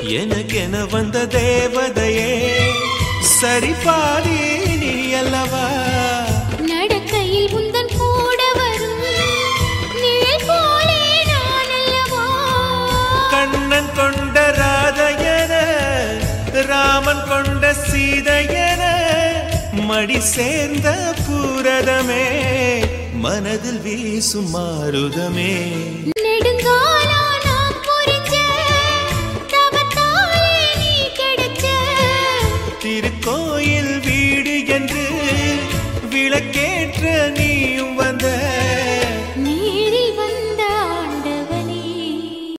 எனக்கென வந்த தேவதையே சரி பாதி நீ அல்லவா நடக்கையில் உந்தன் கூட வரும் நிழல் போலே நான் அல்லவா கண்ணன் கொண்ட ராதையன ராமன் கொண்ட சீதையன மடி சேர்ந்த பூரதமே மனதில் வீசும் மாருதமே நெடுங்கால